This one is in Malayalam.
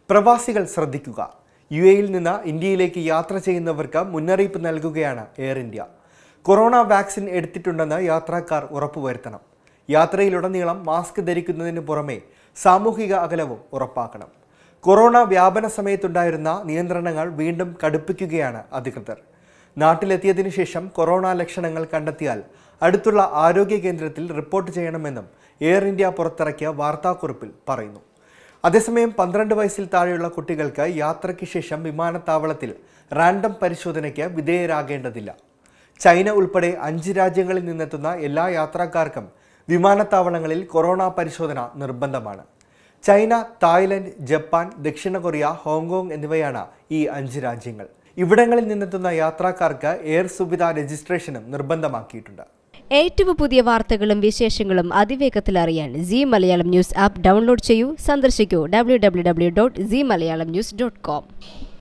പ്രവാസികൾ ശ്രദ്ധിക്കുക യു എയിൽ നിന്ന് ഇന്ത്യയിലേക്ക് യാത്ര ചെയ്യുന്നവർക്ക് മുന്നറിയിപ്പ് നൽകുകയാണ് എയർ ഇന്ത്യ കൊറോണ വാക്സിൻ എടുത്തിട്ടുണ്ടെന്ന് യാത്രക്കാർ ഉറപ്പുവരുത്തണം യാത്രയിലുടനീളം മാസ്ക് ധരിക്കുന്നതിന് പുറമെ സാമൂഹിക അകലവും ഉറപ്പാക്കണം കൊറോണ വ്യാപന സമയത്തുണ്ടായിരുന്ന നിയന്ത്രണങ്ങൾ വീണ്ടും കടുപ്പിക്കുകയാണ് അധികൃതർ നാട്ടിലെത്തിയതിനു ശേഷം കൊറോണ ലക്ഷണങ്ങൾ കണ്ടെത്തിയാൽ അടുത്തുള്ള ആരോഗ്യ കേന്ദ്രത്തിൽ റിപ്പോർട്ട് ചെയ്യണമെന്നും എയർ ഇന്ത്യ പുറത്തിറക്കിയ വാർത്താക്കുറിപ്പിൽ പറയുന്നു അതേസമയം പന്ത്രണ്ട് വയസ്സിൽ താഴെയുള്ള കുട്ടികൾക്ക് യാത്രയ്ക്ക് ശേഷം വിമാനത്താവളത്തിൽ റാൻഡം പരിശോധനയ്ക്ക് വിധേയരാകേണ്ടതില്ല ചൈന ഉൾപ്പെടെ അഞ്ച് രാജ്യങ്ങളിൽ നിന്നെത്തുന്ന എല്ലാ യാത്രക്കാർക്കും വിമാനത്താവളങ്ങളിൽ കൊറോണ പരിശോധന നിർബന്ധമാണ് ചൈന തായ്ലൻഡ് ജപ്പാൻ ദക്ഷിണ കൊറിയ ഹോങ്കോങ് എന്നിവയാണ് ഈ അഞ്ച് രാജ്യങ്ങൾ ഇവിടങ്ങളിൽ നിന്നെത്തുന്ന യാത്രക്കാർക്ക് എയർ സുവിധ രജിസ്ട്രേഷനും നിർബന്ധമാക്കിയിട്ടുണ്ട് ഏറ്റവും പുതിയ വാർത്തകളും വിശേഷങ്ങളും അതിവേഗത്തിൽ അറിയാൻ Zee Malayalam news app download ചെയ്യൂ സന്ദർശിക്കൂ W W W dot Zee Malayalam news dot com